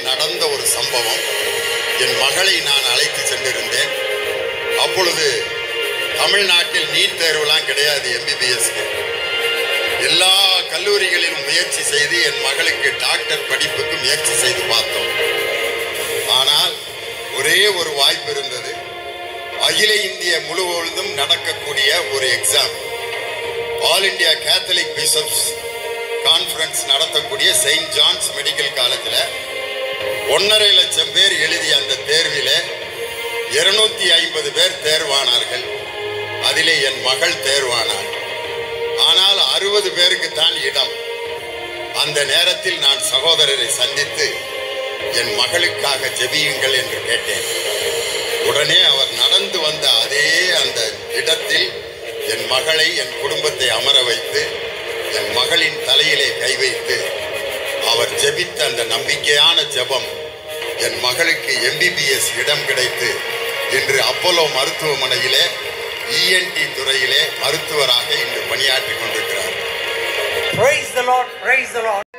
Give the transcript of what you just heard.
நடந்த ஒரு சம்பவம் என் மகளை நான் அழைத்து சென்றிருந்தேன் அப்பொழுது தமிழ்நாட்டில் நீட் தேர்வுலாம் கிடையாது எம்பிபிஎஸ்க்கு எல்லா கல்லூரிகளிலும் முயற்சி செய்து என் மகளுக்கு டாக்டர் படிப்புக்கு முயற்சி செய்து பார்த்தோம் ஆனால் ஒரே ஒரு வாய்ப்பு இருந்தது அகில இந்திய முழுவதும் நடக்கக்கூடிய ஒரு exam all India Catholic bishops conference நடத்தக்கூடிய செயின்ட் ஜான்ஸ் மெடிக்கல் காலேஜில் ஒன்றரை லட்சம் பேர் எழுதிய அந்த தேர்வில் இருநூத்தி ஐம்பது பேர் தேர்வானார்கள் அதிலே என் மகள் தேர்வானாள் ஆனால் அறுபது பேருக்கு தான் இடம் அந்த நேரத்தில் நான் சகோதரரை சந்தித்து என் மகளுக்காக ஜெபியுங்கள் என்று கேட்டேன் உடனே அவர் நடந்து வந்த அதே அந்த இடத்தில் என் மகளை என் குடும்பத்தை அமர வைத்து என் மகளின் தலையிலே கை வைத்து அவர் ஜெபித்த அந்த நம்பிக்கையான ஜெபம் என் மகளுக்கு எம்பிபிஎஸ் இடம் கிடைத்து இன்று அப்போலோ மருத்துவமனையிலே இஎன்டி துறையிலே மருத்துவராக இன்று பணியாற்றி கொண்டிருக்கிறார் Praise the Lord, praise the Lord.